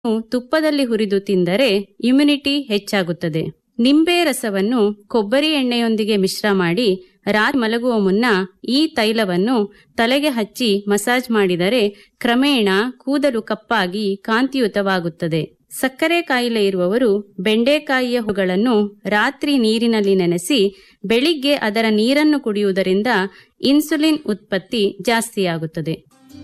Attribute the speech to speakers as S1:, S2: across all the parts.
S1: ತುಪ್ಪದಲ್ಲಿ ಹುರಿದು ತಿಂದರೆ ಇಮ್ಯುನಿಟಿ ಹೆಚ್ಚಾಗುತ್ತದೆ ನಿಂಬೆ ರಸವನ್ನು ಕೊಬ್ಬರಿ ಎಣ್ಣೆಯೊಂದಿಗೆ ಮಿಶ್ರ ಮಾಡಿ ರಾತ್ರಿ ಮಲಗುವ ಮುನ್ನ ಈ ತೈಲವನ್ನು ತಲೆಗೆ ಹಚ್ಚಿ ಮಸಾಜ್ ಮಾಡಿದರೆ ಕ್ರಮೇಣ ಕೂದಲು ಕಪ್ಪಾಗಿ ಕಾಂತಿಯುತವಾಗುತ್ತದೆ ಸಕ್ಕರೆ ಕಾಯಿಲೆ ಇರುವವರು ಬೆಂಡೆಕಾಯಿಯ ಹೂಗಳನ್ನು ರಾತ್ರಿ ನೀರಿನಲ್ಲಿ ನೆನೆಸಿ ಬೆಳಿಗ್ಗೆ ಅದರ ನೀರನ್ನು ಕುಡಿಯುವುದರಿಂದ ಇನ್ಸುಲಿನ್ ಉತ್ಪತ್ತಿ ಜಾಸ್ತಿಯಾಗುತ್ತದೆ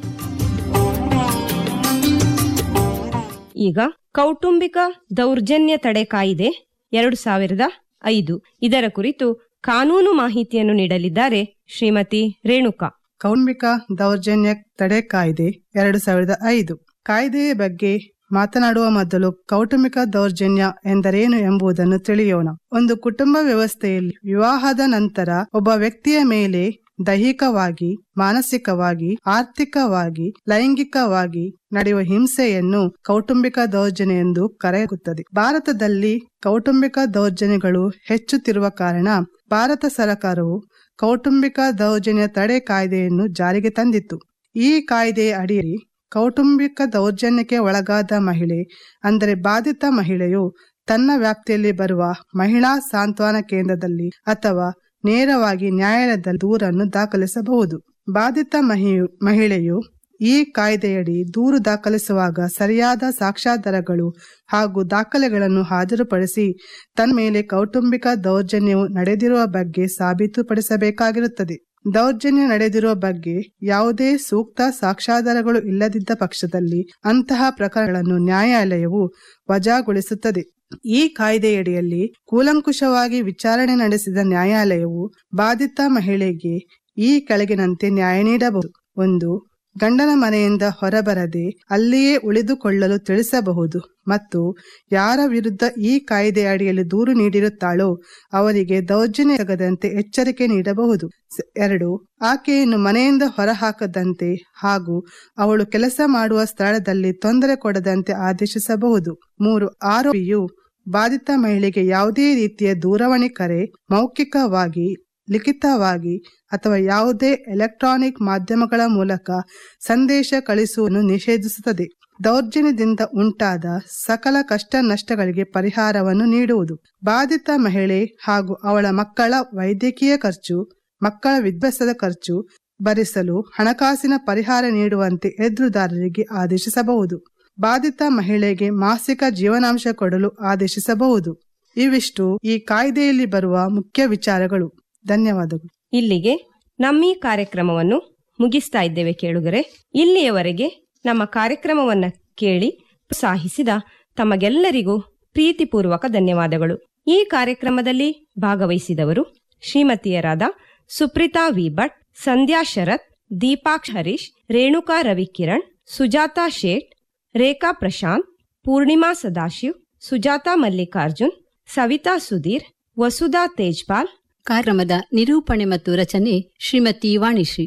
S2: ಈಗ ಕೌಟುಂಬಿಕ ದೌರ್ಜನ್ಯ ತಡೆ ಕಾಯ್ದೆ ಎರಡು ಸಾವಿರದ ಐದು ಇದರ ಕುರಿತು ಕಾನೂನು ಮಾಹಿತಿಯನ್ನು ನೀಡಲಿದ್ದಾರೆ ಶ್ರೀಮತಿ ರೇಣುಕಾ
S3: ಕೌಟುಂಬಿಕ ದೌರ್ಜನ್ಯ ತಡೆ ಕಾಯ್ದೆ ಎರಡು ಸಾವಿರದ ಐದು ಕಾಯ್ದೆಯ ಬಗ್ಗೆ ಮಾತನಾಡುವ ಮೊದಲು ಕೌಟುಂಬಿಕ ದೌರ್ಜನ್ಯ ಎಂದರೇನು ಎಂಬುದನ್ನು ತಿಳಿಯೋಣ ಒಂದು ಕುಟುಂಬ ವ್ಯವಸ್ಥೆಯಲ್ಲಿ ವಿವಾಹದ ನಂತರ ಒಬ್ಬ ವ್ಯಕ್ತಿಯ ಮೇಲೆ ದೈಹಿಕವಾಗಿ ಮಾನಸಿಕವಾಗಿ ಆರ್ಥಿಕವಾಗಿ ಲೈಂಗಿಕವಾಗಿ ನಡೆಯುವ ಹಿಂಸೆಯನ್ನು ಕೌಟುಂಬಿಕ ದೌರ್ಜನ್ಯ ಎಂದು ಕರೆಯಲಾಗುತ್ತದೆ ಭಾರತದಲ್ಲಿ ಕೌಟುಂಬಿಕ ದೌರ್ಜನ್ಯಗಳು ಹೆಚ್ಚುತ್ತಿರುವ ಕಾರಣ ಭಾರತ ಸರ್ಕಾರವು ಕೌಟುಂಬಿಕ ದೌರ್ಜನ್ಯ ತಡೆ ಕಾಯ್ದೆಯನ್ನು ಜಾರಿಗೆ ತಂದಿತ್ತು ಈ ಕಾಯ್ದೆಯ ಅಡಿಯಲ್ಲಿ ಕೌಟುಂಬಿಕ ದೌರ್ಜನ್ಯಕ್ಕೆ ಒಳಗಾದ ಮಹಿಳೆ ಅಂದರೆ ಬಾಧಿತ ಮಹಿಳೆಯು ತನ್ನ ವ್ಯಾಪ್ತಿಯಲ್ಲಿ ಬರುವ ಮಹಿಳಾ ಸಾಂತ್ವನ ಕೇಂದ್ರದಲ್ಲಿ ಅಥವಾ ನೇರವಾಗಿ ನ್ಯಾಯಾಲಯದಲ್ಲಿ ದೂರನ್ನು ದಾಖಲಿಸಬಹುದು ಬಾಧಿತ ಮಹಿ- ಮಹಿಳೆಯು ಈ ಕಾಯ್ದೆಯಡಿ ದೂರು ದಾಖಲಿಸುವಾಗ ಸರಿಯಾದ ಸಾಕ್ಷ್ಯಾಧಾರಗಳು ಹಾಗೂ ದಾಖಲೆಗಳನ್ನು ಹಾಜರುಪಡಿಸಿ ತನ್ನ ಮೇಲೆ ಕೌಟುಂಬಿಕ ದೌರ್ಜನ್ಯವು ನಡೆದಿರುವ ಬಗ್ಗೆ ಸಾಬೀತುಪಡಿಸಬೇಕಾಗಿರುತ್ತದೆ ದೌರ್ಜನ್ಯ ನಡೆದಿರುವ ಬಗ್ಗೆ ಯಾವುದೇ ಸೂಕ್ತ ಸಾಕ್ಷ್ಯಾಧಾರಗಳು ಇಲ್ಲದಿದ್ದ ಪಕ್ಷದಲ್ಲಿ ಅಂತಹ ಪ್ರಕರಣಗಳನ್ನು ನ್ಯಾಯಾಲಯವು ವಜಾಗೊಳಿಸುತ್ತದೆ ಈ ಕಾಯ್ದೆಯಡಿಯಲ್ಲಿ ಕೂಲಂಕುಷವಾಗಿ ವಿಚಾರಣೆ ನಡೆಸಿದ ನ್ಯಾಯಾಲಯವು ಬಾಧಿತ ಮಹಿಳೆಗೆ ಈ ಕೆಳಗಿನಂತೆ ನ್ಯಾಯ ನೀಡಬಹುದು ಒಂದು ಗಂಡನ ಮನೆಯಿಂದ ಹೊರಬರದೆ ಅಲ್ಲಿಯೇ ಉಳಿದುಕೊಳ್ಳಲು ತಿಳಿಸಬಹುದು ಮತ್ತು ಯಾರ ವಿರುದ್ಧ ಈ ಕಾಯ್ದೆ ಅಡಿಯಲ್ಲಿ ದೂರು ನೀಡಿರುತ್ತಾಳೋ ಅವರಿಗೆ ದೌರ್ಜನ್ಯ ಆಗದಂತೆ ಎಚ್ಚರಿಕೆ ನೀಡಬಹುದು ಸ- ಎರಡು ಆಕೆಯನ್ನು ಮನೆಯಿಂದ ಹೊರಹಾಕದಂತೆ ಹಾಗೂ ಅವಳು ಕೆಲಸ ಮಾಡುವ ಸ್ಥಳದಲ್ಲಿ ತೊಂದರೆ ಕೊಡದಂತೆ ಆದೇಶಿಸಬಹುದು ಮೂರು ಆರೋಪಿಯು ಬಾಧಿತ ಮಹಿಳೆಗೆ ಯಾವುದೇ ರೀತಿಯ ದೂರವಾಣಿ ಕರೆ ಮೌಖಿಕವಾಗಿ ಲಿಖಿತವಾಗಿ ಅಥವಾ ಯಾವುದೇ ಎಲೆಕ್ಟ್ರಾನಿಕ್ ಮಾಧ್ಯಮಗಳ ಮೂಲಕ ಸಂದೇಶ ಕಳಿಸುವನ್ನು ನಿಷೇಧಿಸುತ್ತದೆ ದೌರ್ಜನ್ಯದಿಂದ ಉಂಟಾದ ಸಕಲ ಕಷ್ಟ ನಷ್ಟಗಳಿಗೆ ಪರಿಹಾರವನ್ನು ನೀಡುವುದು ಬಾಧಿತ ಮಹಿಳೆ ಹಾಗೂ ಅವಳ ಮಕ್ಕಳ ವೈದ್ಯಕೀಯ ಖರ್ಚು ಮಕ್ಕಳ ವಿದ್ಯಾಭ್ಯಾಸದ ಖರ್ಚು ಭರಿಸಲು ಹಣಕಾಸಿನ ಪರಿಹಾರ ನೀಡುವಂತೆ ಎದುರುದಾರರಿಗೆ ಆದೇಶಿಸಬಹುದು ಬಾಧಿತ ಮಹಿಳೆಗೆ ಮಾಸಿಕ ಜೀವನಾಂಶ ಕೊಡಲು ಆದೇಶಿಸಬಹುದು ಇವಿಷ್ಟು ಈ ಕಾಯ್ದೆಯಲ್ಲಿ ಬರುವ ಮುಖ್ಯ ವಿಚಾರಗಳು ಧನ್ಯವಾದಗಳು
S2: ಇಲ್ಲಿಗೆ ನಮ್ಮ ಈ ಕಾರ್ಯಕ್ರಮವನ್ನು ಮುಗಿಸ್ತಾ ಇದ್ದೇವೆ ಕೇಳುಗರೆ ಇಲ್ಲಿಯವರೆಗೆ ನಮ್ಮ ಕಾರ್ಯಕ್ರಮವನ್ನ ಕೇಳಿ ಪ್ರೋತ್ಸಾಹಿಸಿದ ತಮಗೆಲ್ಲರಿಗೂ ಪ್ರೀತಿಪೂರ್ವಕ ಧನ್ಯವಾದಗಳು ಈ ಕಾರ್ಯಕ್ರಮದಲ್ಲಿ ಭಾಗವಹಿಸಿದವರು ಶ್ರೀಮತಿಯರಾದ ಸುಪ್ರೀತಾ ವಿ ಭಟ್ ಸಂಧ್ಯಾ ಶರತ್ ದೀಪಾಕ್ಷ್ ಹರೀಶ್ ರೇಣುಕಾ ರವಿಕಿರಣ್ ಸುಜಾತಾ ಶೇಟ್ ರೇಖಾ ಪ್ರಶಾಂತ್ ಪೂರ್ಣಿಮಾ ಸದಾಶಿವ್ ಸುಜಾತಾ ಮಲ್ಲಿಕಾರ್ಜುನ್ ಸವಿತಾ ಸುಧೀರ್ ವಸುಧಾ ತೇಜ್ಪಾಲ್
S4: ಕಾರ್ಯಕ್ರಮದ ನಿರೂಪಣೆ ಮತ್ತು ರಚನೆ ಶ್ರೀಮತಿ ವಾಣಿಶ್ರೀ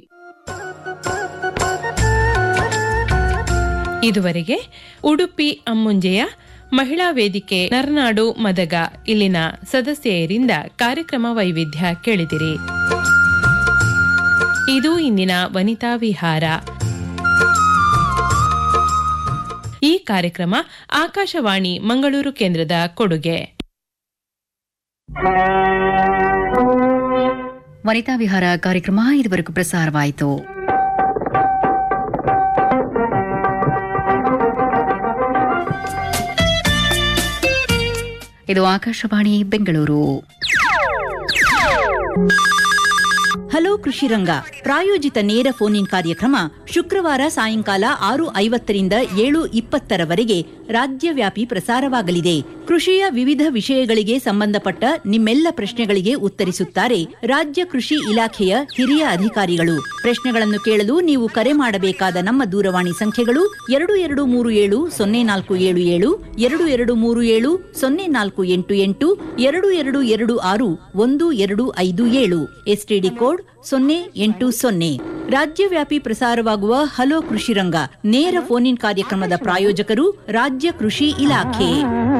S5: ಇದುವರೆಗೆ ಉಡುಪಿ ಅಮ್ಮುಂಜೆಯ ಮಹಿಳಾ ವೇದಿಕೆ ನರ್ನಾಡು ಮದಗ ಇಲ್ಲಿನ ಸದಸ್ಯೆಯರಿಂದ ಕಾರ್ಯಕ್ರಮ ವೈವಿಧ್ಯ ಕೇಳಿದಿರಿ ಇದು ಇಂದಿನ ವನಿತಾ ವಿಹಾರ ಈ ಕಾರ್ಯಕ್ರಮ ಆಕಾಶವಾಣಿ ಮಂಗಳೂರು ಕೇಂದ್ರದ ಕೊಡುಗೆ
S6: ವನಿತಾ ವಿಹಾರ ಕಾರ್ಯಕ್ರಮ ಇದುವರೆಗೂ ಪ್ರಸಾರವಾಯಿತು ಇದು ಆಕಾಶವಾಣಿ ಬೆಂಗಳೂರು
S7: ಹಲೋ ಕೃಷಿರಂಗ ಪ್ರಾಯೋಜಿತ ನೇರ ಫೋನ್ ಇನ್ ಕಾರ್ಯಕ್ರಮ ಶುಕ್ರವಾರ ಸಾಯಂಕಾಲ ಆರು ಐವತ್ತರಿಂದ ಏಳು ಇಪ್ಪತ್ತರವರೆಗೆ ರಾಜ್ಯವ್ಯಾಪಿ ಪ್ರಸಾರವಾಗಲಿದೆ ಕೃಷಿಯ ವಿವಿಧ ವಿಷಯಗಳಿಗೆ ಸಂಬಂಧಪಟ್ಟ ನಿಮ್ಮೆಲ್ಲ ಪ್ರಶ್ನೆಗಳಿಗೆ ಉತ್ತರಿಸುತ್ತಾರೆ ರಾಜ್ಯ ಕೃಷಿ ಇಲಾಖೆಯ ಹಿರಿಯ ಅಧಿಕಾರಿಗಳು ಪ್ರಶ್ನೆಗಳನ್ನು ಕೇಳಲು ನೀವು ಕರೆ ಮಾಡಬೇಕಾದ ನಮ್ಮ ದೂರವಾಣಿ ಸಂಖ್ಯೆಗಳು ಎರಡು ಎರಡು ಮೂರು ಏಳು ಸೊನ್ನೆ ನಾಲ್ಕು ಏಳು ಏಳು ಎರಡು ಎರಡು ಮೂರು ಏಳು ಸೊನ್ನೆ ನಾಲ್ಕು ಎಂಟು ಎಂಟು ಎರಡು ಎರಡು ಎರಡು ಆರು ಒಂದು ಎರಡು ಐದು ಏಳು ಎಸ್ಟಿಡಿ ಕೋಡ್ ಸೊನ್ನೆ ಎಂಟು ಸೊನ್ನೆ ರಾಜ್ಯವ್ಯಾಪಿ ಪ್ರಸಾರವಾಗುವ ಹಲೋ ಕೃಷಿರಂಗ ನೇರ ಫೋನ್ ಇನ್ ಕಾರ್ಯಕ್ರಮದ ಪ್ರಾಯೋಜಕರು ರಾಜ್ಯ ಕೃಷಿ ಇಲಾಖೆ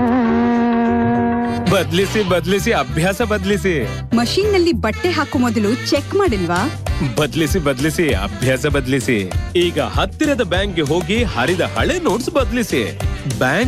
S8: ಬದ್ಲಿಸಿ ಬದ್ಲಿಸಿ ಅಭ್ಯಾಸ ಬದ್ಲಿಸಿ
S9: ಮಷೀನ್ ನಲ್ಲಿ ಬಟ್ಟೆ ಹಾಕೋ ಮೊದಲು ಚೆಕ್ ಮಾಡಿಲ್ವಾ
S8: ಬದ್ಲಿಸಿ ಬದ್ಲಿಸಿ ಅಭ್ಯಾಸ ಬದ್ಲಿಸಿ ಈಗ ಹತ್ತಿರದ ಬ್ಯಾಂಕ್ಗೆ ಹೋಗಿ ಹರಿದ ಹಳೆ ನೋಟ್ಸ್ ಬದ್ಲಿಸಿ ಬ್ಯಾಂಕ್